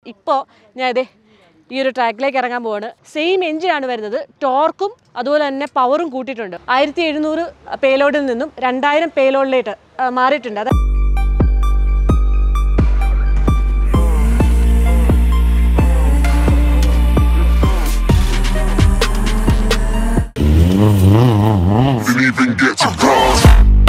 ഇപ്പോൾ ഞാൻ ഇതേ ഈ ഒരു ട്രാക്കിലേക്ക് ഇറങ്ങാൻ പോവാണ് സെയിം എഞ്ചിനാണ് വരുന്നത് ടോർക്കും അതുപോലെ തന്നെ പവറും കൂട്ടിയിട്ടുണ്ട് ആയിരത്തി എഴുന്നൂറ് പേലോഡിൽ നിന്നും രണ്ടായിരം പേലോഡിലേക്ക് മാറിയിട്ടുണ്ട് അത് Didn't even get to cross.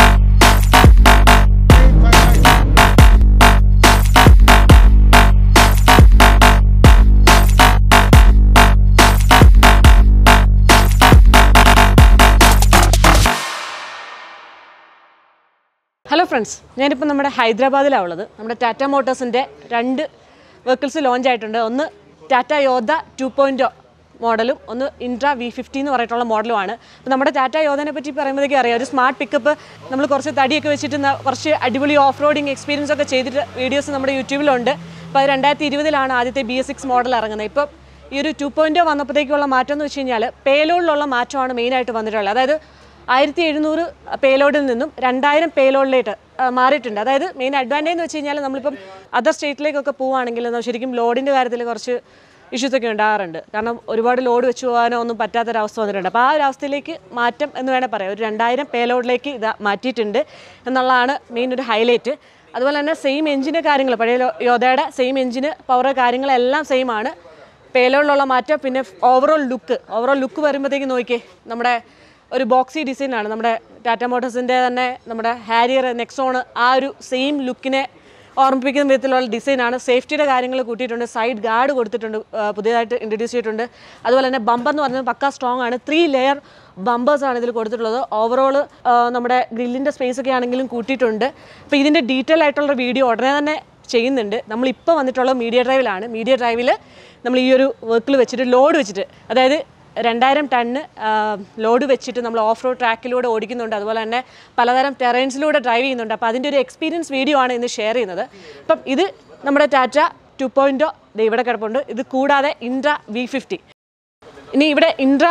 Hello friends ഞാനിപ്പോൾ നമ്മുടെ ഹൈദരാബാദിലാണ് ഉള്ളത് നമ്മുടെ ടാറ്റ മോട്ടോഴ്സിൻ്റെ രണ്ട് വെഹിക്കിൾസ് ലോഞ്ച് ആയിട്ടുണ്ട് ഒന്ന് ടാറ്റ യോധ ടു പോയിൻറ്റ് മോഡലും ഒന്ന് ഇൻട്രാ വി ഫിഫ്റ്റി എന്ന് പറഞ്ഞിട്ടുള്ള മോഡലുമാണ് അപ്പോൾ നമ്മുടെ ടാറ്റ യോധനെ പറ്റി പറയുമ്പോഴത്തേക്കും അറിയാം ഒരു സ്മാർട്ട് പിക്കപ്പ് നമ്മൾ കുറച്ച് തടിയൊക്കെ വെച്ചിട്ട് ന- കുറച്ച് അടിപൊളി ഓഫ് റോഡിങ് എക്സ്പീരിയൻസ് ഒക്കെ ചെയ്തിട്ട് വീഡിയോസ് നമ്മുടെ യൂട്യൂബിലുണ്ട് അപ്പോൾ അത് രണ്ടായിരത്തി ഇരുപതിലാണ് ആദ്യത്തെ ബി എസ് സിക്സ് മോഡൽ ഇറങ്ങുന്നത് ഇപ്പോൾ ഈ ഒരു ടു പോയിൻറ്റ് വന്നപ്പോഴത്തേക്കുള്ള മാറ്റം എന്ന് വെച്ച് കഴിഞ്ഞാൽ പേലോഡിലുള്ള മാറ്റമാണ് മെയിനായിട്ട് വന്നിട്ടുള്ളത് അതായത് ആയിരത്തി എഴുന്നൂറ് പേലോഡിൽ നിന്നും രണ്ടായിരം പേലോഡിലേക്ക് മാറിയിട്ടുണ്ട് അതായത് മെയിൻ അഡ്വാൻറ്റേജ് എന്ന് വെച്ച് കഴിഞ്ഞാൽ നമ്മളിപ്പം അതർ സ്റ്റേറ്റിലേക്കൊക്കെ പോവുകയാണെങ്കിൽ ന- ശരിക്കും ലോഡിൻ്റെ കാര്യത്തിൽ കുറച്ച് ഇഷ്യൂസ് ഒക്കെ ഉണ്ടാകാറുണ്ട് കാരണം ഒരുപാട് ലോഡ് വെച്ച് പോകാനോ ഒന്നും പറ്റാത്തൊരവസ്ഥ വന്നിട്ടുണ്ട് അപ്പോൾ ആ ഒരു അവസ്ഥയിലേക്ക് മാറ്റം എന്ന് വേണേൽ പറയാം ഒരു രണ്ടായിരം പേലോഡിലേക്ക് ഇത് മാറ്റിയിട്ടുണ്ട് എന്നുള്ളതാണ് മെയിൻ ഒരു ഹൈലൈറ്റ് അതുപോലെ തന്നെ സെയിം എഞ്ചിൻ്റെ കാര്യങ്ങൾ പഴയ ലോ- യോധയുടെ സെയിം എഞ്ചിന് പവർ കാര്യങ്ങളെല്ലാം സെയിം ആണ് പേലോഡിലുള്ള മാറ്റം പിന്നെ ഓവറോൾ ലുക്ക് ഓവറോൾ ലുക്ക് വരുമ്പോഴത്തേക്ക് നോക്കിയേ നമ്മുടെ ഒരു ബോക്സി ഡിസൈനാണ് നമ്മുടെ ടാറ്റ മോട്ടോഴ്സിൻ്റെ തന്നെ നമ്മുടെ ഹാരിയർ നെക്സോൺ ആ ഒരു സെയിം ലുക്കിനെ ഓർമ്മിപ്പിക്കുന്ന വിധത്തിലുള്ള ഡിസൈനാണ് സേഫ്റ്റിയുടെ കാര്യങ്ങൾ കൂട്ടിയിട്ടുണ്ട് സൈഡ് ഗാർഡ് കൊടുത്തിട്ടുണ്ട് ആ, പുതിയതായിട്ട് ഇൻട്രൊഡ്യൂസ് ചെയ്തിട്ടുണ്ട് അതുപോലെ തന്നെ ബമ്പർ എന്ന് പറയുന്നത് പക്ക സ്ട്രോങ് ആണ് ത്രീ ലെയർ ബമ്പേഴ്സ് ആണ് ഇതിൽ കൊടുത്തിട്ടുള്ളത് ഓവറോൾ നമ്മുടെ ഗ്രില്ലിൻ്റെ സ്പേസ് ഒക്കെ ആണെങ്കിലും കൂട്ടിയിട്ടുണ്ട് അപ്പോൾ ഇതിൻ്റെ ഡീറ്റെയിൽ ആയിട്ടുള്ള വീഡിയോ ഉടനെ തന്നെ ചെയ്യുന്നുണ്ട് നമ്മളിപ്പോൾ വന്നിട്ടുള്ള മീഡിയ ഡ്രൈവിലാണ് മീഡിയ ഡ്രൈവിൽ നമ്മൾ ഈ ഒരു വർക്കിൽ വെച്ചിട്ട് ലോഡ് വെച്ചിട്ട് അതായത് രണ്ടായിരം ടണ്ണ് ലോഡ് വെച്ചിട്ട് നമ്മൾ ഓഫ് റോഡ് ട്രാക്കിലൂടെ ഓടിക്കുന്നുണ്ട് അതുപോലെ തന്നെ പലതരം ടെറൈൻസിലൂടെ ഡ്രൈവ് ചെയ്യുന്നുണ്ട് അപ്പോൾ അതിൻ്റെ ഒരു എക്സ്പീരിയൻസ് വീഡിയോ ആണ് ഇന്ന് ഷെയർ ചെയ്യുന്നത് അപ്പം ഇത് നമ്മുടെ ടാറ്റ ടു പോയിൻറ്റോ ഇവിടെ കിടപ്പുണ്ട് ഇത് കൂടാതെ ഇൻട്ര വി ഫിഫ്റ്റി ഇനി ഇവിടെ ഇൻട്ര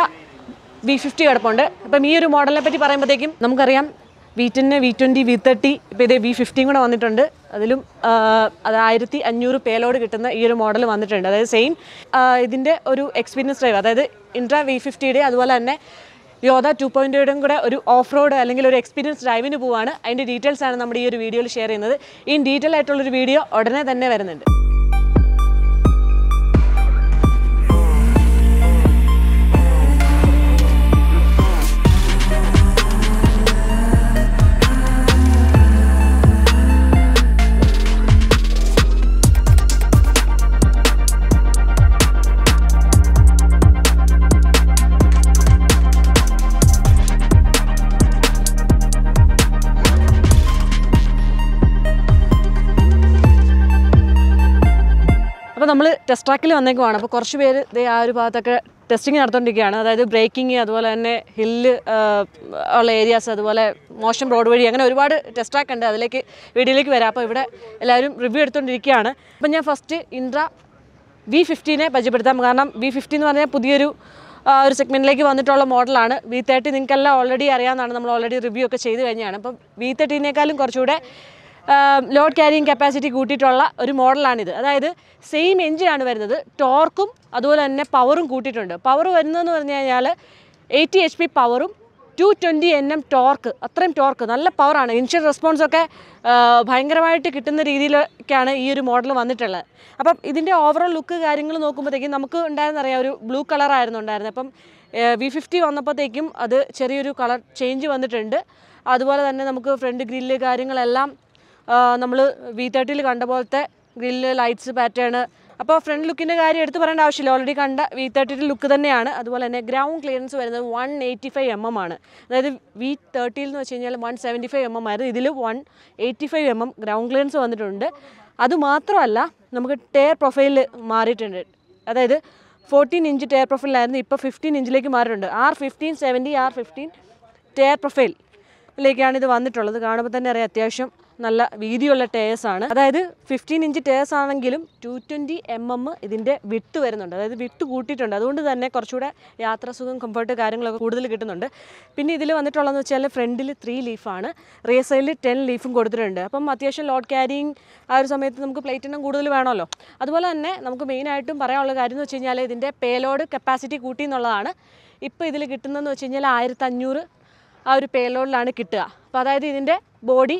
വി ഫിഫ്റ്റി കിടപ്പുണ്ട് അപ്പം ഈ ഒരു മോഡലിനെ പറ്റി പറയുമ്പോഴത്തേക്കും നമുക്കറിയാം വി ടെന്ന് വി ട്വൻറ്റി വി തേർട്ടി ഇപ്പോൾ ഇത് വി ഫിഫ്റ്റിയും കൂടെ വന്നിട്ടുണ്ട് അതിലും ആ, അത് ആയിരത്തി അഞ്ഞൂറ് പേലോട് കിട്ടുന്ന ഈ ഒരു മോഡൽ വന്നിട്ടുണ്ട് അതായത് സെയിം ഇതിൻ്റെ ഒരു എക്സ്പീരിയൻസ് ഡ്രൈവ് അതായത് ഇൻട്ര വി ഫിഫ്റ്റിയുടെ അതുപോലെ തന്നെ യോധ ടു പോയിൻറ്റോയുടെയും കൂടെ ഒരു ഓഫ് റോഡ് അല്ലെങ്കിൽ ഒരു എക്സ്പീരിയൻസ് ഡ്രൈവിന് പോവാണ് അതിൻ്റെ ഡീറ്റെയിൽസ് ആണ് നമ്മുടെ ഈ ഒരു വീഡിയോയിൽ ഷെയർ ചെയ്യുന്നത് ഈ ഡീറ്റെയിൽ ആയിട്ടുള്ളൊരു വീഡിയോ ഉടനെ തന്നെ വരുന്നുണ്ട് അപ്പോൾ നമ്മൾ ടെസ്റ്റ് ട്രാക്കിൽ വന്നേക്കുവാണ് അപ്പോൾ കുറച്ച് പേര് ദേ ആ ഒരു ഭാഗത്തൊക്കെ ടെസ്റ്റിംഗ് നടത്തുകൊണ്ടിരിക്കുകയാണ് അതായത് ബ്രേക്കിംഗ് അതുപോലെ തന്നെ ഹില്ല് ഉള്ള ഏരിയാസ് അതുപോലെ മോശം റോഡ് വഴി അങ്ങനെ ഒരുപാട് ടെസ്റ്റ് ട്രാക്ക് ഉണ്ട് അതിലേക്ക് വീഡിയോയിലേക്ക് വരാം അപ്പോൾ ഇവിടെ എല്ലാവരും റിവ്യൂ എടുത്തുകൊണ്ടിരിക്കുകയാണ് അപ്പോൾ ഞാൻ ഫസ്റ്റ് ഇൻട്ര വി ഫിഫ്റ്റീനെ പരിചയപ്പെടുത്താം കാരണം വി ഫിഫ്റ്റി എന്ന് പറഞ്ഞാൽ പുതിയൊരു ആ, ഒരു സെഗ്മെൻറ്റിലേക്ക് വന്നിട്ടുള്ള മോഡലാണ് വി തേർട്ടി നിങ്ങൾക്കെല്ലാം ഓൾറെഡി അറിയാവുന്നതാണ് നമ്മൾ ഓൾറെഡി റിവ്യൂ ഒക്കെ ചെയ്ത് കഴിഞ്ഞാണ് അപ്പം വി തേർട്ടീനേക്കാളും കുറച്ചുകൂടെ ലോഡ് ക്യാരിയിങ് കപ്പാസിറ്റി കൂട്ടിയിട്ടുള്ള ഒരു മോഡലാണിത് അതായത് സെയിം എഞ്ചിനാണ് വരുന്നത് ടോർക്കും അതുപോലെ തന്നെ പവറും കൂട്ടിയിട്ടുണ്ട് പവർ വരുന്നതെന്ന് പറഞ്ഞു കഴിഞ്ഞാൽ എയ്റ്റി എച്ച് പി പവറും two twenty N M torque അത്രയും ടോർക്ക് നല്ല പവറാണ് ഇൻഷ്യൽ റെസ്പോൺസ് ഒക്കെ ആ, ഭയങ്കരമായിട്ട് കിട്ടുന്ന രീതിയിലൊക്കെയാണ് ഈ ഒരു മോഡൽ വന്നിട്ടുള്ളത് അപ്പം ഇതിൻ്റെ ഓവറോൾ ലുക്ക് കാര്യങ്ങൾ നോക്കുമ്പോഴത്തേക്കും നമുക്ക് ഉണ്ടായിരുന്നറിയാം ഒരു ബ്ലൂ കളറായിരുന്നു ഉണ്ടായിരുന്നത് അപ്പം വി ഫിഫ്റ്റി വന്നപ്പോഴത്തേക്കും അത് ചെറിയൊരു കളർ ചേഞ്ച് വന്നിട്ടുണ്ട് അതുപോലെ തന്നെ നമുക്ക് ഫ്രണ്ട് ഗ്രില്ല് കാര്യങ്ങളെല്ലാം നമ്മൾ വി തേർട്ടിയിൽ കണ്ട പോലത്തെ ഗ്രില്ല് ലൈറ്റ്സ് പാറ്റേൺ അപ്പോൾ ഫ്രണ്ട് ലുക്കിൻ്റെ കാര്യം എടുത്ത് പറയേണ്ട ആവശ്യമില്ല ഓൾറെഡി കണ്ട വി തേർട്ടിയുടെ ലുക്ക് തന്നെയാണ് അതുപോലെ തന്നെ ഗ്രൗണ്ട് ക്ലിയറൻസ് വരുന്നത് one eighty five M M ആണ് അതായത് വി തേർട്ടിയിൽ എന്ന് വെച്ച് കഴിഞ്ഞാൽ one seventy five M M ആയിരുന്നു ഇതിൽ one eighty five M M ground clearance വന്നിട്ടുണ്ട് അതുമാത്രമല്ല നമുക്ക് ടയർ പ്രൊഫൈലിൽ മാറിയിട്ടുണ്ട് അതായത് ഫോർട്ടീൻ ഇഞ്ച് ടയർ പ്രൊഫൈലായിരുന്നു ഇപ്പോൾ ഫിഫ്റ്റീൻ ഇഞ്ചിലേക്ക് മാറിയിട്ടുണ്ട് R fifteen seventy R fifteen tyre profile ിലേക്കാണ് ഇത് വന്നിട്ടുള്ളത് കാണുമ്പോൾ തന്നെ അറിയാം അത്യാവശ്യം നല്ല വീതിയുള്ള ടയേഴ്സ് ആണ് അതായത് ഫിഫ്റ്റീൻ ഇഞ്ച് ടയേഴ്സ് ആണെങ്കിലും ടു ട്വൻറ്റി എം എം ഇതിൻ്റെ വിട്ട് വരുന്നുണ്ട് അതായത് വിട്ട് കൂട്ടിയിട്ടുണ്ട് അതുകൊണ്ട് തന്നെ കുറച്ചുകൂടെ യാത്രാസുഖം കംഫർട്ട് കാര്യങ്ങളൊക്കെ കൂടുതൽ കിട്ടുന്നുണ്ട് പിന്നെ ഇതിൽ വന്നിട്ടുള്ളതെന്ന് വെച്ചാൽ ഫ്രണ്ടിൽ ത്രീ ലീഫാണ് റിയർ സൈഡിൽ ടെൻ ലീഫും കൊടുത്തിട്ടുണ്ട് അപ്പം അത്യാവശ്യം ലോഡ് ക്യാരിങ് ആ ഒരു സമയത്ത് നമുക്ക് പ്ലേറ്റ് എണ്ണം കൂടുതൽ വേണമല്ലോ അതുപോലെ തന്നെ നമുക്ക് മെയിനായിട്ടും പറയാനുള്ള കാര്യം എന്ന് വെച്ച് കഴിഞ്ഞാൽ ഇതിൻ്റെ പേലോഡ് കപ്പാസിറ്റി കൂട്ടി എന്നുള്ളതാണ് ഇപ്പോൾ ഇതിൽ കിട്ടുന്നതെന്ന് വെച്ച് കഴിഞ്ഞാൽ ആയിരത്തഞ്ഞൂറ് ആ ഒരു പേലോഡിലാണ് കിട്ടുക അപ്പോൾ അതായത് ഇതിൻ്റെ ബോഡി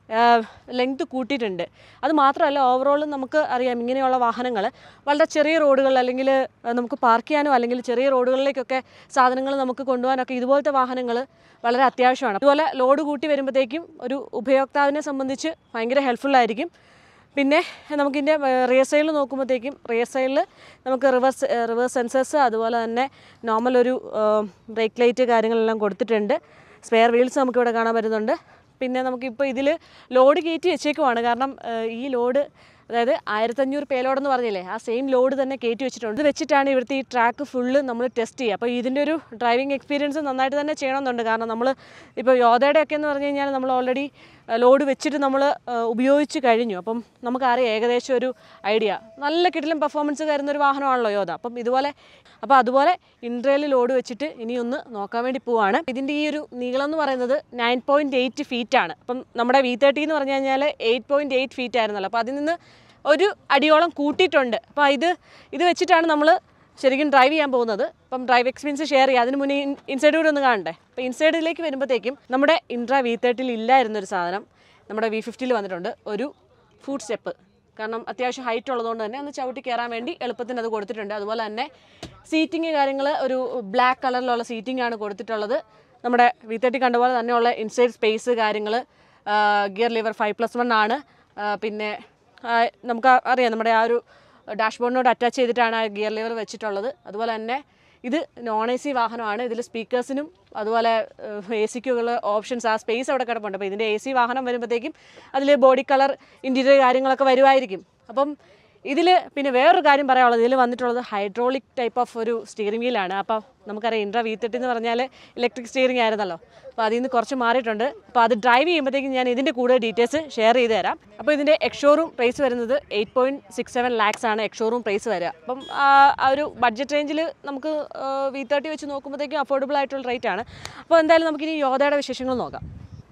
ലെങ്ത് കൂട്ടിയിട്ടുണ്ട് അത് മാത്രമല്ല ഓവറോൾ നമുക്ക് അറിയാം ഇങ്ങനെയുള്ള വാഹനങ്ങൾ വളരെ ചെറിയ റോഡുകൾ അല്ലെങ്കിൽ നമുക്ക് പാർക്ക് ചെയ്യാനോ അല്ലെങ്കിൽ ചെറിയ റോഡുകളിലേക്കൊക്കെ സാധനങ്ങൾ നമുക്ക് കൊണ്ടുപോകാനൊക്കെ ഇതുപോലത്തെ വാഹനങ്ങൾ വളരെ അത്യാവശ്യമാണ് അതുപോലെ ലോഡ് കൂട്ടി വരുമ്പോഴത്തേക്കും ഒരു ഉപയോക്താവിനെ സംബന്ധിച്ച് ഭയങ്കര ഹെൽപ്ഫുൾ ആയിരിക്കും പിന്നെ നമുക്കിതിൻ്റെ റിയർ സൈഡിൽ നോക്കുമ്പോഴത്തേക്കും റിയർ സൈഡിൽ നമുക്ക് റിവേഴ്സ് റിവേഴ്സ് സെൻസേഴ്സ് അതുപോലെ തന്നെ നോർമൽ ഒരു ബ്രേക്ക് ലൈറ്റ് കാര്യങ്ങളെല്ലാം കൊടുത്തിട്ടുണ്ട് സ്പെയർ വീൽസ് നമുക്കിവിടെ കാണാൻ പറ്റുന്നുണ്ട് പിന്നെ നമുക്കിപ്പോൾ ഇതിൽ ലോഡ് കയറ്റി വെച്ചേക്കുവാണ് കാരണം ഏഹ്, ഈ ലോഡ് അതായത് ആയിരത്തഞ്ഞൂറ് പേലോഡെന്ന് പറഞ്ഞില്ലേ ആ സെയിം ലോഡ് തന്നെ കയറ്റി വെച്ചിട്ടുണ്ട് ഇത് വെച്ചിട്ടാണ് ഇവിടുത്തെ ഈ ട്രാക്ക് ഫുള്ള് നമ്മൾ ടെസ്റ്റ് ചെയ്യുക അപ്പോൾ ഇതിൻ്റെ ഒരു ഡ്രൈവിംഗ് എക്സ്പീരിയൻസ് നന്നായിട്ട് തന്നെ ചെയ്യണമെന്നുണ്ട് കാരണം നമ്മൾ ഇപ്പോൾ യോധയുടെ ഒക്കെ എന്ന് പറഞ്ഞു കഴിഞ്ഞാൽ നമ്മൾ ഓൾറെഡി ലോഡ് വെച്ചിട്ട് നമ്മൾ ഉപയോഗിച്ച് കഴിഞ്ഞു അപ്പം നമുക്കറിയാം ഏകദേശം ഒരു ഐഡിയ നല്ല കിടിലം പെർഫോമൻസ് തരുന്ന ഒരു വാഹനമാണല്ലോ യോധ അപ്പം ഇതുപോലെ അപ്പോൾ അതുപോലെ ഇൻട്രയിൽ ലോഡ് വെച്ചിട്ട് ഇനി ഒന്ന് നോക്കാൻ വേണ്ടി പോവാണ് ഇതിൻ്റെ ഈ ഒരു നീളം എന്ന് പറയുന്നത് നയൻ പോയിൻറ്റ് എയ്റ്റ് ഫീറ്റ് ആണ് അപ്പം നമ്മുടെ വി തേർട്ടി എന്ന് പറഞ്ഞു കഴിഞ്ഞാൽ എയ്റ്റ് പോയിൻറ്റ് എയ്റ്റ് ഫീറ്റ് ആയിരുന്നല്ലോ അപ്പോൾ അതിൽ നിന്ന് ഒരു അടിയോളം കൂട്ടിയിട്ടുണ്ട് അപ്പോൾ ഇത് ഇത് വെച്ചിട്ടാണ് നമ്മൾ ശരിക്കും ഡ്രൈവ് ചെയ്യാൻ പോകുന്നത് അപ്പം ഡ്രൈവ് എക്സ്പീരിയൻസ് ഷെയർ ചെയ്യുക അതിന് മുന്നേ ഇൻസൈഡ് കൂടെ ഒന്ന് കാണണ്ടേ അപ്പോൾ ഇൻസൈഡിലേക്ക് വരുമ്പോഴത്തേക്കും നമ്മുടെ ഇൻട്രാ വി തേർട്ടിയിൽ ഇല്ലായിരുന്നൊരു സാധനം നമ്മുടെ വി ഫിഫ്റ്റിയിൽ വന്നിട്ടുണ്ട് ഒരു ഫുഡ് സ്റ്റെപ്പ് കാരണം അത്യാവശ്യം ഹൈറ്റ് ഉള്ളതുകൊണ്ട് തന്നെ ഒന്ന് ചവിട്ടി കയറാൻ വേണ്ടി എളുപ്പത്തിന് അത് കൊടുത്തിട്ടുണ്ട് അതുപോലെ തന്നെ സീറ്റിംഗ് കാര്യങ്ങൾ ഒരു ബ്ലാക്ക് കളറിലുള്ള സീറ്റിംഗ് ആണ് കൊടുത്തിട്ടുള്ളത് നമ്മുടെ വി തേർട്ടി കണ്ട പോലെ തന്നെയുള്ള ഇൻസൈഡ് സ്പേസ് കാര്യങ്ങൾ gear lever five plus one ആണ് ആ, പിന്നെ ആ, നമുക്ക് അറിയാം നമ്മുടെ ആ ഒരു ഡാഷ്ബോർഡിനോട് അറ്റാച്ച് ചെയ്തിട്ടാണ് ആ ഗിയർ ലിവർ വെച്ചിട്ടുള്ളത് അതുപോലെ തന്നെ ഇത് നോൺ എ സി വാഹനമാണ് ഇതിൽ സ്പീക്കേഴ്സിനും അതുപോലെ എ സിക്കുള്ള ഓപ്ഷൻസ് ആ സ്പേസ് അവിടെ കിടപ്പുണ്ട് അപ്പോൾ ഇതിൻ്റെ എ സി വാഹനം വരുമ്പോഴത്തേക്കും അതിൽ ബോഡി കളർ ഇൻറ്റീരിയർ കാര്യങ്ങളൊക്കെ വരുമായിരിക്കും അപ്പം ഇതിൽ പിന്നെ വേറൊരു കാര്യം പറയാനുള്ളത് ഇതിൽ വന്നിട്ടുള്ളത് ഹൈഡ്രോളിക് ടൈപ്പ് ഓഫ് ഒരു സ്റ്റിയറിംഗ് വീലാണ് അപ്പോൾ നമുക്കറിയാം ഇൻട്ര വി തേർട്ടി എന്ന് പറഞ്ഞാൽ ഇലക്ട്രിക് സ്റ്റിയറിംഗ് ആയിരുന്നല്ലോ അപ്പോൾ അതിൽ നിന്ന് കുറച്ച് മാറിയിട്ടുണ്ട് അപ്പോൾ അത് ഡ്രൈവ് ചെയ്യുമ്പോഴത്തേക്കും ഞാൻ ഇതിൻ്റെ കൂടുതൽ ഡീറ്റെയിൽസ് ഷെയർ ചെയ്ത് തരാം അപ്പോൾ ഇതിൻ്റെ എക്സോറൂം പ്രൈസ് വരുന്നത് eight point six seven lakhs ആണ് എക്സോറൂം പ്രൈസ് വരിക അപ്പം ആ ആ ഒരു ബഡ്ജറ്റ് റേഞ്ചിൽ നമുക്ക് വി തേർട്ടി വെച്ച് നോക്കുമ്പോഴത്തേക്കും അഫോർഡബിൾ ആയിട്ടുള്ള റേറ്റ് ആണ് അപ്പോൾ എന്തായാലും നമുക്കിനി യോധയുടെ വിശേഷങ്ങൾ നോക്കാം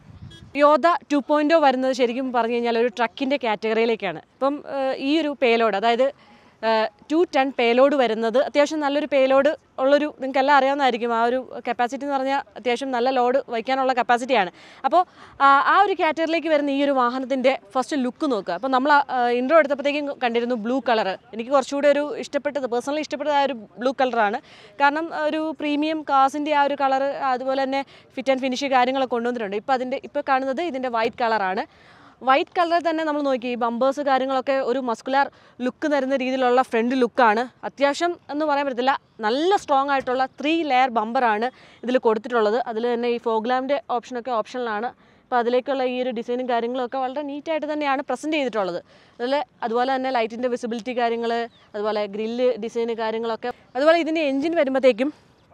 യോധ ടു പോയിൻറ്റോ വരുന്നത് ശരിക്കും പറഞ്ഞു കഴിഞ്ഞാൽ ഒരു ട്രക്കിൻ്റെ കാറ്റഗറിയിലേക്കാണ് ഇപ്പം ഏഹ്, ഈ ഒരു പേലോഡ് അതായത് ടു ടൺ പേലോഡ് വരുന്നത് അത്യാവശ്യം നല്ലൊരു പേലോഡ് ഉള്ളൊരു നിങ്ങൾക്ക് എല്ലാം അറിയാവുന്നതായിരിക്കും ആ ഒരു കപ്പാസിറ്റി എന്ന് പറഞ്ഞാൽ അത്യാവശ്യം നല്ല ലോഡ് വയ്ക്കാനുള്ള കപ്പാസിറ്റിയാണ് അപ്പോൾ ആ ആ ഒരു കാറ്റഗറിയിലേക്ക് വരുന്ന ഈ ഒരു വാഹനത്തിൻ്റെ ഫസ്റ്റ് ലുക്ക് നോക്കുക അപ്പോൾ നമ്മൾ ഇൻട്രോ എടുത്തപ്പോഴത്തേക്കും കണ്ടിരുന്നു ബ്ലൂ കളർ എനിക്ക് കുറച്ചുകൂടി ഒരു ഇഷ്ടപ്പെട്ടത് പേഴ്സണലി ഇഷ്ടപ്പെട്ടത് ആ ഒരു ബ്ലൂ കളറാണ് കാരണം ഒരു പ്രീമിയം കാസിൻ്റെ ആ ഒരു കളർ അതുപോലെ തന്നെ ഫിറ്റ് ആൻഡ് ഫിനിഷ് കാര്യങ്ങളൊക്കെ കൊണ്ടുവന്നിട്ടുണ്ട് ഇപ്പോൾ അതിൻ്റെ ഇപ്പോൾ കാണുന്നത് ഇതിൻ്റെ വൈറ്റ് കളറാണ് വൈറ്റ് കളറിൽ തന്നെ നമ്മൾ നോക്കി ഈ ബമ്പേഴ്സ് കാര്യങ്ങളൊക്കെ ഒരു മസ്കുലാർ ലുക്ക് തരുന്ന രീതിയിലുള്ള ഫ്രണ്ട് ലുക്കാണ് അത്യാവശ്യം എന്ന് പറയാൻ പറ്റത്തില്ല നല്ല സ്ട്രോങ് ആയിട്ടുള്ള ത്രീ ലെയർ ബമ്പറാണ് ഇതിൽ കൊടുത്തിട്ടുള്ളത് അതിൽ തന്നെ ഈ ഫോഗ്ലാമിൻ്റെ ഓപ്ഷനൊക്കെ ഓപ്ഷനിലാണ് അപ്പോൾ അതിലേക്കുള്ള ഈ ഒരു ഡിസൈനും കാര്യങ്ങളും ഒക്കെ വളരെ നീറ്റായിട്ട് തന്നെയാണ് പ്രസൻറ്റ് ചെയ്തിട്ടുള്ളത് അതിൽ അതുപോലെ തന്നെ ലൈറ്റിൻ്റെ വിസിബിലിറ്റി കാര്യങ്ങൾ അതുപോലെ ഗ്രില്ല് ഡിസൈന് കാര്യങ്ങളൊക്കെ അതുപോലെ ഇതിൻ്റെ എൻജിൻ വരുമ്പോഴത്തേക്കും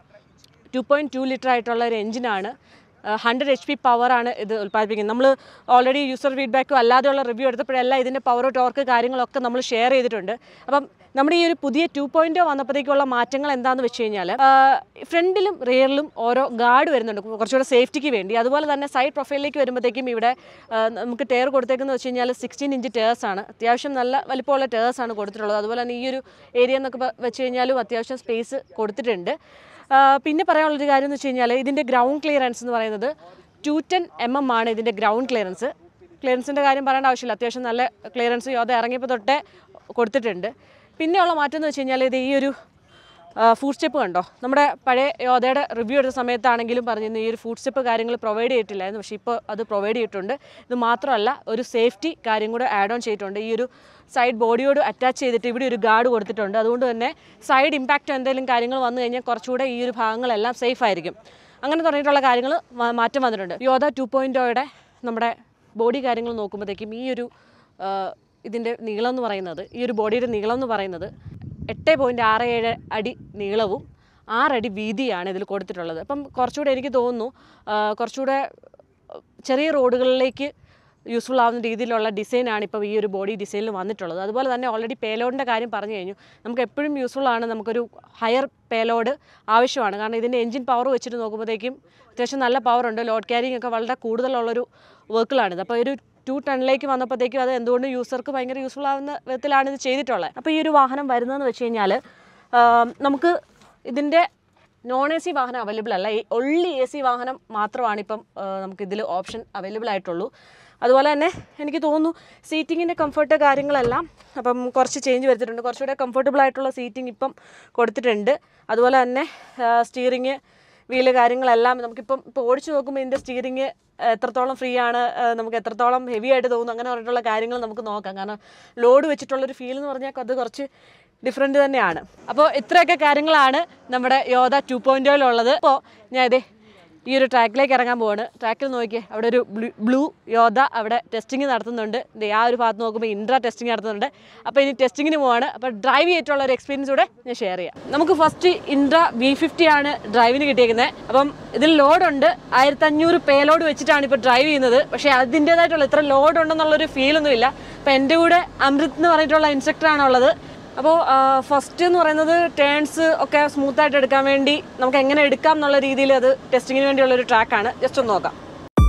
ടു പോയിൻറ്റ് ടു ലിറ്റർ ആയിട്ടുള്ള ഒരു എഞ്ചിനാണ് ഹൺഡ്രഡ് എച്ച് പി പവറാണ് ഇത് ഉൽപ്പാദിപ്പിക്കുന്നത് നമ്മൾ ഓൾറെഡി യൂസർ ഫീഡ്ബാക്കും അല്ലാതെയുള്ള റിവ്യൂ എടുത്തപ്പോഴെല്ലാം ഇതിൻ്റെ പവർ ടോർക്ക് കാര്യങ്ങളൊക്കെ നമ്മൾ ഷെയർ ചെയ്തിട്ടുണ്ട് അപ്പം നമ്മുടെ ഈ ഒരു പുതിയ ടു പോയിൻറ്റോ വന്നപ്പോഴത്തേക്കുള്ള മാറ്റങ്ങൾ എന്താണെന്ന് വെച്ച് കഴിഞ്ഞാൽ ഫ്രണ്ടിലും റിയറിലും ഓരോ ഗാർഡ് വരുന്നുണ്ട് കുറച്ചുകൂടെ സേഫ്റ്റിക്ക് വേണ്ടി അതുപോലെ തന്നെ സൈഡ് പ്രൊഫൈലിലേക്ക് വരുമ്പോഴത്തേക്കും ഇവിടെ ആ, നമുക്ക് ടയർ കൊടുത്തേക്കുന്നത് വെച്ച് കഴിഞ്ഞാൽ സിക്സ്റ്റീൻ ഇഞ്ച് ടേഴ്സ് ആണ് അത്യാവശ്യം നല്ല വലിപ്പമുള്ള ടേഴ്സ് ആണ് കൊടുത്തിട്ടുള്ളത് അതുപോലെ തന്നെ ഈ ഒരു ഏരിയ എന്നൊക്കെ പ- വെച്ച് കഴിഞ്ഞാലും അത്യാവശ്യം സ്പേസ് കൊടുത്തിട്ടുണ്ട് ആ, പിന്നെ പറയാനുള്ളൊരു കാര്യം എന്ന് വെച്ച് കഴിഞ്ഞാൽ ഇതിൻ്റെ ഗ്രൗണ്ട് ക്ലിയറൻസ് എന്ന് പറയുന്നത് ടു ടെൻ എം എം ആണ് ഇതിൻ്റെ ഗ്രൗണ്ട് ക്ലിയറൻസ് ക്ലിയറൻസിൻ്റെ കാര്യം പറയേണ്ട ആവശ്യമില്ല അത്യാവശ്യം നല്ല ക്ലിയറൻസ് യോധ ഇറങ്ങിയപ്പോൾ തൊട്ടേ കൊടുത്തിട്ടുണ്ട് പിന്നെയുള്ള മാറ്റം എന്ന് വെച്ച് കഴിഞ്ഞാൽ ഇത് ഈ ഒരു ഫുഡ് സ്റ്റെപ്പ് കണ്ടോ നമ്മുടെ പഴയ യോധയുടെ റിവ്യൂ എടുത്ത സമയത്താണെങ്കിലും പറഞ്ഞിരുന്നു ഈ ഒരു ഫുഡ് സ്റ്റെപ്പ് കാര്യങ്ങൾ പ്രൊവൈഡ് ചെയ്തിട്ടില്ലായിരുന്നു പക്ഷേ ഇപ്പോൾ അത് പ്രൊവൈഡ് ചെയ്തിട്ടുണ്ട് ഇത് മാത്രമല്ല ഒരു സേഫ്റ്റി കാര്യം കൂടെ ആഡ് ഓൺ ചെയ്തിട്ടുണ്ട് ഈ ഒരു സൈഡ് ബോഡിയോട് അറ്റാച്ച് ചെയ്തിട്ട് ഇവിടെ ഒരു ഗാർഡ് കൊടുത്തിട്ടുണ്ട് അതുകൊണ്ട് തന്നെ സൈഡ് ഇമ്പാക്റ്റ് എന്തെങ്കിലും കാര്യങ്ങൾ വന്നു കഴിഞ്ഞാൽ കുറച്ചുകൂടെ ഈ ഒരു ഭാഗങ്ങളെല്ലാം സേഫ് ആയിരിക്കും അങ്ങനെ തുടങ്ങിയിട്ടുള്ള കാര്യങ്ങൾ മാറ്റം വന്നിട്ടുണ്ട് യോധ ടു പോയിൻറ്റോയുടെ നമ്മുടെ ബോഡി കാര്യങ്ങൾ നോക്കുമ്പോഴത്തേക്കും ഈ ഒരു ആ, ഇതിൻ്റെ നീളം എന്ന് പറയുന്നത് ഈ ഒരു ബോഡിയുടെ നീളം എന്ന് പറയുന്നത് എട്ട് പോയിൻറ്റ് ആറ് ഏഴ് അടി നീളവും ആറടി വീതിയാണ് ഇതിൽ കൊടുത്തിട്ടുള്ളത് അപ്പം കുറച്ചുകൂടെ എനിക്ക് തോന്നുന്നു ആ, കുറച്ചുകൂടെ ചെറിയ റോഡുകളിലേക്ക് യൂസ്ഫുൾ ആവുന്ന രീതിയിലുള്ള ഡിസൈനാണ് ഇപ്പോൾ ഈ ഒരു ബോഡി ഡിസൈനിൽ വന്നിട്ടുള്ളത് അതുപോലെ തന്നെ ഓൾറെഡി പേലോഡിൻ്റെ കാര്യം പറഞ്ഞു കഴിഞ്ഞു നമുക്ക് എപ്പോഴും യൂസ്ഫുൾ ആണ് നമുക്കൊരു ഹയർ പേലോഡ് ആവശ്യമാണ് കാരണം ഇതിൻ്റെ എഞ്ചിൻ പവർ വെച്ചിട്ട് നോക്കുമ്പോഴത്തേക്കും അത്യാവശ്യം നല്ല പവറുണ്ട് ലോഡ് ക്യാരിങ് ഒക്കെ വളരെ കൂടുതലുള്ളൊരു വർക്കിലാണിത് അപ്പോൾ ഒരു ടു ടണ്ണിലേക്ക് വന്നപ്പോഴത്തേക്കും അത് എന്തുകൊണ്ട് യൂസർക്ക് ഭയങ്കര യൂസ്ഫുൾ ആവുന്ന വിധത്തിലാണ് ഇത് ചെയ്തിട്ടുള്ളത് അപ്പോൾ ഈ ഒരു വാഹനം വരുന്നതെന്ന് വെച്ച് കഴിഞ്ഞാൽ നമുക്ക് ഇതിൻ്റെ നോൺ എ സി വാഹനം അവൈലബിൾ അല്ല ഈ ഒള്ളി എ സി വാഹനം മാത്രമാണ് ഇപ്പം ആ, നമുക്കിതിൽ ഓപ്ഷൻ അവൈലബിൾ ആയിട്ടുള്ളൂ അതുപോലെ തന്നെ എനിക്ക് തോന്നുന്നു സീറ്റിങ്ങിൻ്റെ കംഫർട്ട് കാര്യങ്ങളെല്ലാം അപ്പം കുറച്ച് ചേഞ്ച് വരുത്തിയിട്ടുണ്ട് കുറച്ചുകൂടെ കംഫർട്ടബിൾ ആയിട്ടുള്ള സീറ്റിംഗ് ഇപ്പം കൊടുത്തിട്ടുണ്ട് അതുപോലെ തന്നെ സ്റ്റിയറിങ് വീല് കാര്യങ്ങളെല്ലാം നമുക്കിപ്പം ഇപ്പോൾ ഓടിച്ചു നോക്കുമ്പോൾ ഇതിൻ്റെ സ്റ്റിയറിങ് എത്രത്തോളം ഫ്രീ ആണ് ആ, നമുക്ക് എത്രത്തോളം ഹെവി ആയിട്ട് തോന്നുന്നു അങ്ങനെ പറഞ്ഞിട്ടുള്ള കാര്യങ്ങൾ നമുക്ക് നോക്കാം കാരണം ലോഡ് വെച്ചിട്ടുള്ളൊരു ഫീൽ എന്ന് പറഞ്ഞാൽ അത് കുറച്ച് ഡിഫറെൻറ്റ് തന്നെയാണ് അപ്പോൾ ഇത്രയൊക്കെ കാര്യങ്ങളാണ് നമ്മുടെ യോധ ടു പോയിൻറ്റോയിലുള്ളത് അപ്പോൾ ഞാൻ ഇതേ ഈ ഒരു ട്രാക്കിലേക്ക് ഇറങ്ങാൻ പോവാണ് ട്രാക്കിൽ നോക്കിയേ അവിടെ ഒരു ബ്ലൂ ബ്ലൂ യോധ അവിടെ ടെസ്റ്റിംഗ് നടത്തുന്നുണ്ട് ദേ ആ ഒരു ഭാഗത്ത് നോക്കുമ്പോൾ ഇൻട്രാ ടെസ്റ്റിംഗ് നടത്തുന്നുണ്ട് അപ്പോൾ ഇനി ടെസ്റ്റിങ്ങിന് പോവാണ് അപ്പോൾ ഡ്രൈവ് ചെയ്തിട്ടുള്ള ഒരു എക്സ്പീരിയൻസ് കൂടെ ഞാൻ ഷെയർ ചെയ്യാം നമുക്ക് ഫസ്റ്റ് ഇൻട്രാ വി ഫിഫ്റ്റി ആണ് ഡ്രൈവിന് കിട്ടിയേക്കുന്നത് അപ്പം ഇതിൽ ലോഡുണ്ട് ആയിരത്തഞ്ഞൂറ് പേ ലോഡ് വെച്ചിട്ടാണ് ഇപ്പോൾ ഡ്രൈവ് ചെയ്യുന്നത് പക്ഷേ അതിൻ്റേതായിട്ടുള്ള ഇത്ര ലോഡ് ഉണ്ടെന്നുള്ളൊരു ഫീലൊന്നും ഇല്ല അപ്പോൾ എൻ്റെ കൂടെ അമൃത് എന്ന് പറഞ്ഞിട്ടുള്ള ഇൻസ്ട്രക്ടറാണുള്ളത് അപ്പോൾ ഫസ്റ്റ് എന്ന് പറയുന്നത് ടേൺസ് ഒക്കെ സ്മൂത്ത് ആയിട്ട് എടുക്കാൻ വേണ്ടി നമുക്ക് എങ്ങനെ എടുക്കാം എന്നുള്ള രീതിയിൽ അത് ടെസ്റ്റിങ്ങിന് വേണ്ടിയുള്ള ഒരു ട്രാക്കാണ് ജസ്റ്റ് ഒന്ന് നോക്കാം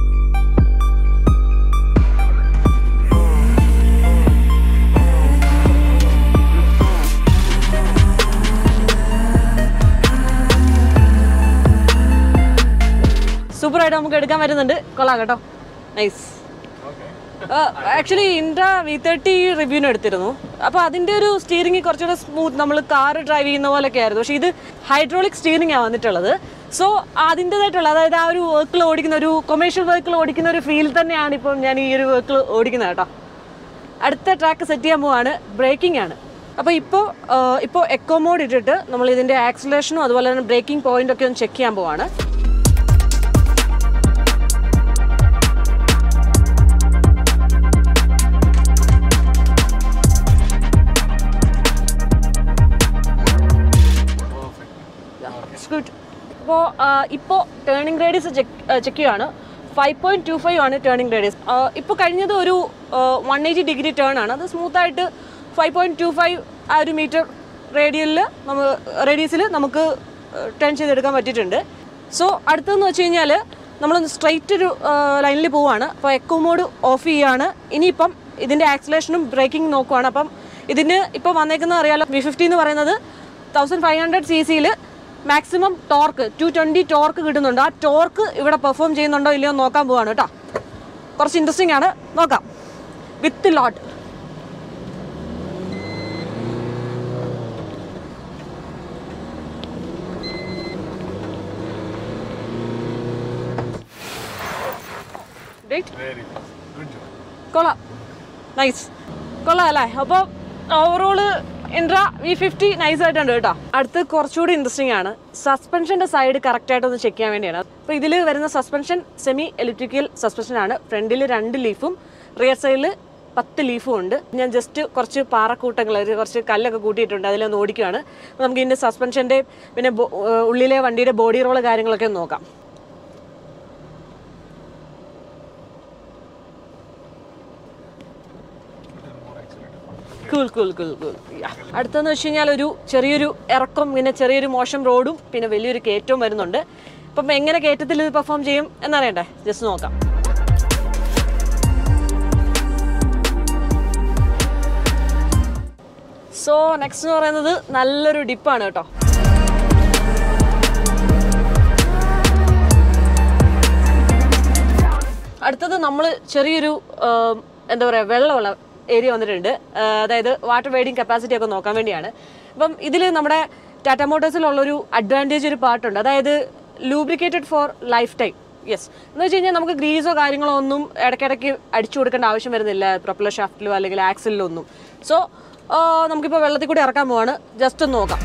സൂപ്പറായിട്ട് നമുക്ക് എടുക്കാൻ പറ്റുന്നുണ്ട് കൊള്ളാം കേട്ടോ nice actually Intra V thirty റിവ്യൂവിന് എടുത്തിരുന്നു അപ്പോൾ അതിൻ്റെ ഒരു സ്റ്റിയറിംഗ് കുറച്ചുകൂടെ സ്മൂത്ത് നമ്മൾ കാർ ഡ്രൈവ് ചെയ്യുന്ന പോലെയൊക്കെ ആയിരുന്നു പക്ഷേ ഇത് ഹൈഡ്രോളിക് സ്റ്റിയറിംഗ് ആണ് വന്നിട്ടുള്ളത് സോ അതിൻ്റെതായിട്ടുള്ള അതായത് ആ ഒരു വർക്കിൽ ഓടിക്കുന്ന ഒരു കൊമേഴ്ഷ്യൽ വർക്കിൽ ഓടിക്കുന്ന ഒരു ഫീൽ തന്നെയാണ് ഇപ്പോൾ ഞാൻ ഈ ഒരു വർക്കിൽ ഓടിക്കുന്നത് കേട്ടോ അടുത്ത ട്രാക്ക് സെറ്റ് ചെയ്യാൻ പോവാണ് ബ്രേക്കിംഗ് ആണ് അപ്പോൾ ഇപ്പോൾ ഇപ്പോൾ എക്കോ മോഡ് ഇട്ടിട്ട് നമ്മൾ ഇതിൻ്റെ ആക്സിലേഷനും അതുപോലെ തന്നെ ബ്രേക്കിംഗ് പോയിന്റ് ഒക്കെ ഒന്ന് ചെക്ക് ചെയ്യാൻ പോവാണ് ഗുഡ് അപ്പോൾ ഇപ്പോൾ ടേണിംഗ് റേഡിയസ് ചെക്ക് ചെക്ക് ചെയ്യുകയാണ് ഫൈവ് പോയിൻറ്റ് ടു ഫൈവ് ആണ് ടേണിംഗ് റേഡിയസ് ഇപ്പോൾ കഴിഞ്ഞത് ഒരു വൺ എയ്റ്റി ഡിഗ്രി ടേൺ ആണ് അത് സ്മൂത്തായിട്ട് ഫൈവ് പോയിൻറ്റ് ടു ഫൈവ് ആ ഒരു മീറ്റർ റേഡിയലിൽ നമ്മൾ റേഡിയസിൽ നമുക്ക് ടേൺ ചെയ്തെടുക്കാൻ പറ്റിയിട്ടുണ്ട് സോ അടുത്തതെന്ന് വെച്ച് കഴിഞ്ഞാൽ നമ്മൾ സ്ട്രൈറ്റ് ഒരു ലൈനിൽ പോവുകയാണ് അപ്പോൾ എക്കോ മോഡ് ഓഫ് ചെയ്യുകയാണ് ഇനിയിപ്പം ഇതിൻ്റെ ആക്സിലേഷനും ബ്രേക്കിംഗ് നോക്കുവാണ് അപ്പം ഇതിന് ഇപ്പോൾ വന്നേക്കുന്നത് അറിയാലോ വി ഫിഫ്റ്റി എന്ന് പറയുന്നത് തൗസൻഡ് ഫൈവ് ഹൺഡ്രഡ് സി സിയിൽ maximum torque two twenty torque കിട്ടുന്നുണ്ട് ആ ടോർക്ക് ഇവിടെ പെർഫോം ചെയ്യുന്നുണ്ടോ ഇല്ലയോ എന്ന് നോക്കാൻ പോവാണ് കേട്ടോ കുറച്ച് ഇൻട്രസ്റ്റിംഗ് ആണ് നോക്കാം വിത്ത് ലോട്ട് കൊള്ളാം നൈസ് കൊള്ളാം അല്ലേ അപ്പോൾ overall Intra V fifty nice ആയിട്ടുണ്ട് കേട്ടോ അടുത്ത് കുറച്ചുകൂടി ഇൻട്രസ്റ്റിംഗ് ആണ് സസ്പെൻഷൻ്റെ സൈഡ് കറക്റ്റ് ഒന്ന് ചെക്ക് ചെയ്യാൻ വേണ്ടിയാണ് അപ്പോൾ ഇതിൽ വരുന്ന സസ്പെൻഷൻ സെമി ഇലക്ട്രിക്കൽ സസ്പെൻഷൻ ആണ് ഫ്രണ്ടിൽ രണ്ട് ലീഫും റിയർ സൈഡിൽ പത്ത് ലീഫും ഉണ്ട് ഞാൻ ജസ്റ്റ് കുറച്ച് പാറക്കൂട്ടങ്ങൾ ഒരു കുറച്ച് കല്ലൊക്കെ കൂട്ടിയിട്ടുണ്ട് അതിലൊന്ന് ഓടിക്കുകയാണ് അപ്പോൾ നമുക്ക് ഇതിൻ്റെ സസ്പെൻഷൻ്റെ പിന്നെ ബോ- ഏഹ് ഉള്ളിലെ വണ്ടിയുടെ ബോഡി റോള് കാര്യങ്ങളൊക്കെ ഒന്ന് നോക്കാം കൂൾ കൂൾ കൂൾ കൂൾ അടുത്തെന്ന് വെച്ച് കഴിഞ്ഞാൽ ഒരു ചെറിയൊരു ഇറക്കം പിന്നെ ചെറിയൊരു മോശം റോഡും പിന്നെ വലിയൊരു കയറ്റവും വരുന്നുണ്ട് അപ്പം എങ്ങനെ കയറ്റത്തിൽ ഇത് പെർഫോം ചെയ്യും എന്നറിയണ്ടേ ജസ്റ്റ് നോക്കാം സോ നെക്സ്റ്റ് എന്ന് പറയുന്നത് നല്ലൊരു ഡിപ്പാണ് കേട്ടോ അടുത്തത് നമ്മൾ ചെറിയൊരു ആം, എന്താ പറയുക വെള്ളമുള്ള ഏരിയ വന്നിട്ടുണ്ട് ആ, അതായത് വാട്ടർ വെയ്ഡിങ് കപ്പാസിറ്റി ഒക്കെ നോക്കാൻ വേണ്ടിയാണ് അപ്പം ഇതിൽ നമ്മുടെ ടാറ്റ മോട്ടോഴ്സിലുള്ളൊരു അഡ്വാൻറ്റേജ് ഒരു പാർട്ടുണ്ട് അതായത് lubricated for lifetime yes എന്ന് വെച്ച് കഴിഞ്ഞാൽ നമുക്ക് ഗ്രീസോ കാര്യങ്ങളോ ഒന്നും ഇടയ്ക്കിടയ്ക്ക് അടിച്ചു കൊടുക്കേണ്ട ആവശ്യം വരുന്നില്ല പ്രൊപ്പലർ ഷാഫ്റ്റിലോ അല്ലെങ്കിൽ ആക്സിലോ ഒന്നും സോ നമുക്കിപ്പോൾ വെള്ളത്തിൽ കൂടി ഇറക്കാൻ പോവാണ് ജസ്റ്റ് ഒന്ന് നോക്കാം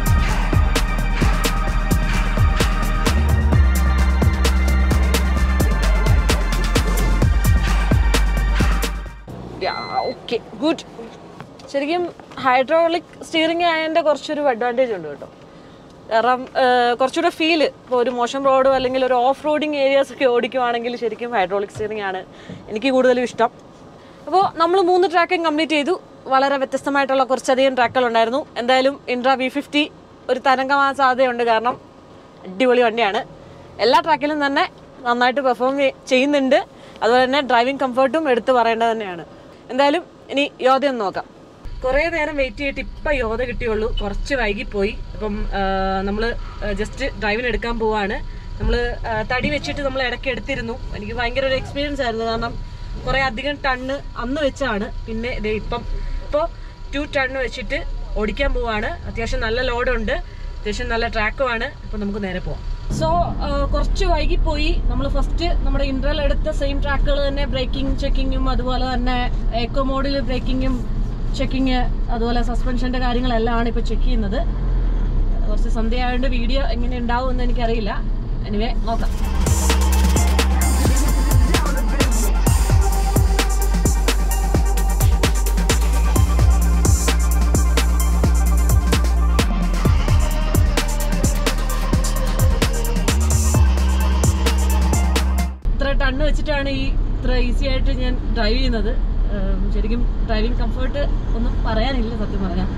ഓക്കെ ഗുഡ് ശരിക്കും ഹൈഡ്രോളിക് സ്റ്റിയറിംഗ് ആയതിൻ്റെ കുറച്ചൊരു അഡ്വാൻറ്റേജ് ഉണ്ട് കേട്ടോ കാരണം ഏഹ്, കുറച്ചുകൂടെ ഫീല് ഇപ്പോൾ ഒരു മോശം റോഡോ അല്ലെങ്കിൽ ഒരു ഓഫ് റോഡിങ് ഏരിയാസ് ഒക്കെ ഓടിക്കുവാണെങ്കിൽ ശരിക്കും ഹൈഡ്രോളിക് സ്റ്റിയറിംഗ് ആണ് എനിക്ക് കൂടുതലും ഇഷ്ടം അപ്പോൾ നമ്മൾ മൂന്ന് ട്രാക്കും കംപ്ലീറ്റ് ചെയ്തു വളരെ വ്യത്യസ്തമായിട്ടുള്ള കുറച്ചധികം ട്രാക്കുകളുണ്ടായിരുന്നു എന്തായാലും ഇൻട്രാ വി ഫിഫ്റ്റി ഒരു തരംഗമാകാൻ സാധ്യതയുണ്ട് കാരണം അടിപൊളി വണ്ടിയാണ് എല്ലാ ട്രാക്കിലും തന്നെ നന്നായിട്ട് പെർഫോം ചെയ്യുന്നുണ്ട് അതുപോലെ തന്നെ ഡ്രൈവിംഗ് കംഫർട്ടും എടുത്തു പറയേണ്ടത് തന്നെയാണ് എന്തായാലും ഇനി യോധയൊന്ന് നോക്കാം കുറേ നേരം വെയിറ്റ് ചെയ്തിട്ട് ഇപ്പം യോധ കിട്ടിയുള്ളൂ കുറച്ച് വൈകിപ്പോയി അപ്പം നമ്മൾ ജസ്റ്റ് ഡ്രൈവിന് എടുക്കാൻ പോവാണ് നമ്മൾ തടി വെച്ചിട്ട് നമ്മൾ ഇടയ്ക്ക് എടുത്തിരുന്നു എനിക്ക് ഭയങ്കര ഒരു എക്സ്പീരിയൻസ് ആയിരുന്നു കാരണം കുറേ അധികം ടണ്ണ് അന്ന് വെച്ചാണ് പിന്നെ ദേ ഇപ്പം ഇപ്പോൾ ടു ടണ്ണ് വെച്ചിട്ട് ഓടിക്കാൻ പോവാണ് അത്യാവശ്യം നല്ല ലോഡുണ്ട് അത്യാവശ്യം നല്ല ട്രാക്കുമാണ് അപ്പം നമുക്ക് നേരെ പോവാം സോ കുറച്ച് വൈകിപ്പോയി നമ്മൾ ഫസ്റ്റ് നമ്മുടെ ഇൻട്രൽ എടുത്ത സെയിം ട്രാക്കുകൾ തന്നെ ബ്രേക്കിംഗ് ചെക്കിങ്ങും അതുപോലെ തന്നെ എക്കോ മോഡിൽ ബ്രേക്കിങ്ങും ചെക്കിങ് അതുപോലെ സസ്പെൻഷന്റെ കാര്യങ്ങളെല്ലാം ആണ് ഇപ്പോൾ ചെക്ക് ചെയ്യുന്നത് കുറച്ച് സന്ധ്യ ആയതുകൊണ്ട് വീഡിയോ എങ്ങനെ ഉണ്ടാവും എന്ന് എനിക്കറിയില്ല എനിവേ നോക്കാം ഇത്ര ടണ്ണ് വെച്ചിട്ടാണ് ഈ ഇത്ര ഈസി ആയിട്ട് ഞാൻ ഡ്രൈവ് ചെയ്യുന്നത് ഉം, ശരിക്കും ഡ്രൈവിംഗ് കംഫർട്ട് ഒന്നും പറയാനില്ല സത്യം പറഞ്ഞാൽ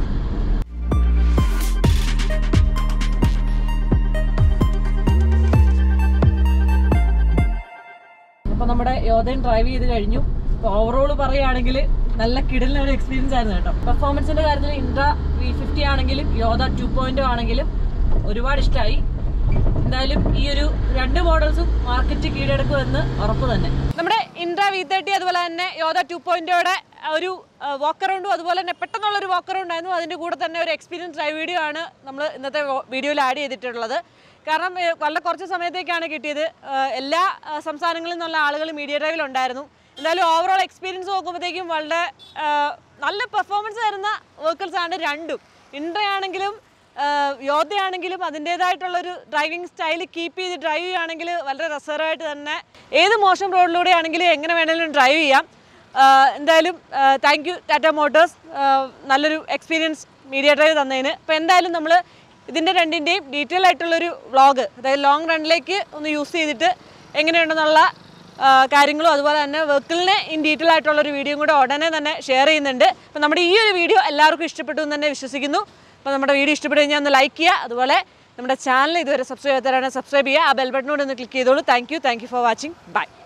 അപ്പൊ നമ്മുടെ യോധൻ ഡ്രൈവ് ചെയ്ത് കഴിഞ്ഞു ഓവറോൾ പറയുകയാണെങ്കിൽ നല്ല കിടലിന് ഒരു എക്സ്പീരിയൻസ് ആയിരുന്നു കേട്ടോ പെർഫോമൻസിന്റെ കാര്യത്തിൽ ഇൻട്ര വി ഫിഫ്റ്റി ആണെങ്കിലും യോധ ടു പോയിന്റ് ആണെങ്കിലും ഒരുപാട് ഇഷ്ടമായി എന്തായാലും ഈ ഒരു രണ്ട് മോഡൽസും മാർക്കറ്റ് കീഴടക്കുമെന്ന് ഉറപ്പ് തന്നെ നമ്മുടെ ഇൻട്ര വി തേർട്ടി അതുപോലെ തന്നെ യോധ ടു പോയിന്റോടെ ഒരു വാക്ക് അറൗണ്ടും അതുപോലെ തന്നെ പെട്ടെന്നുള്ള ഒരു വാക്ക് അറൗണ്ട് ആയിരുന്നു അതിന്റെ കൂടെ തന്നെ ഒരു എക്സ്പീരിയൻസ് ഡ്രൈവ് വീഡിയോ ആണ് നമ്മൾ ഇന്നത്തെ വീഡിയോയിൽ ആഡ് ചെയ്തിട്ടുള്ളത് കാരണം ഏഹ്, വളരെ കുറച്ച് സമയത്തേക്കാണ് കിട്ടിയത് ഏഹ്, എല്ലാ ഏഹ്, സംസ്ഥാനങ്ങളിൽ നിന്നുള്ള ആളുകൾ മീഡിയ ഡ്രൈവിലുണ്ടായിരുന്നു എന്തായാലും ഓവറോൾ എക്സ്പീരിയൻസ് നോക്കുമ്പോഴത്തേക്കും വളരെ ഏഹ്, നല്ല പെർഫോമൻസ് തരുന്ന വെഹിക്കിൾസ് ആണ് രണ്ടും ഇൻട്ര ആണെങ്കിലും യോധയാണെങ്കിലും അതിൻ്റേതായിട്ടുള്ളൊരു ഡ്രൈവിംഗ് സ്റ്റൈൽ കീപ്പ് ചെയ്ത് ഡ്രൈവ് ചെയ്യുകയാണെങ്കിൽ വളരെ രസകരമായിട്ട് തന്നെ ഏത് മോശം റോഡിലൂടെ ആണെങ്കിലും എങ്ങനെ വേണമെങ്കിലും ഡ്രൈവ് ചെയ്യാം ആഹ് എന്തായാലും താങ്ക് യു ടാറ്റ മോട്ടോഴ്സ് നല്ലൊരു എക്സ്പീരിയൻസ് മീഡിയ ഡ്രൈവ് തന്നതിന് അപ്പോൾ എന്തായാലും നമ്മൾ ഇതിൻ്റെ രണ്ടിൻ്റെയും ഡീറ്റെയിൽ ആയിട്ടുള്ളൊരു വ്ളോഗ് അതായത് ലോങ് റണ്ണിലേക്ക് ഒന്ന് യൂസ് ചെയ്തിട്ട് എങ്ങനെയുണ്ടെന്നുള്ള ആഹ് കാര്യങ്ങളും അതുപോലെ തന്നെ വെഹിക്കിളിനെ ഇൻ ഡീറ്റെയിൽ ആയിട്ടുള്ള ഒരു വീഡിയോ കൂടെ ഉടനെ തന്നെ ഷെയർ ചെയ്യുന്നുണ്ട് അപ്പോൾ നമ്മുടെ ഈ ഒരു വീഡിയോ എല്ലാവർക്കും ഇഷ്ടപ്പെട്ടു എന്ന് തന്നെ വിശ്വസിക്കുന്നു അപ്പോൾ നമ്മുടെ വീഡിയോ ഇഷ്ടപ്പെട്ടു കഴിഞ്ഞാൽ ഒന്ന് ലൈക്ക് ചെയ്യുക അതുപോലെ നമ്മുടെ ചാനൽ ഇതുവരെ സബ്സ്ക്രൈബ് ചെയ്യാത്തവരാണ് സബ്സ്ക്രൈബ് ചെയ്യുക ആ ബെൽ ബട്ടനോട് ഒന്ന് ക്ലിക്ക് ചെയ്തോളൂ thank you thank you for watching by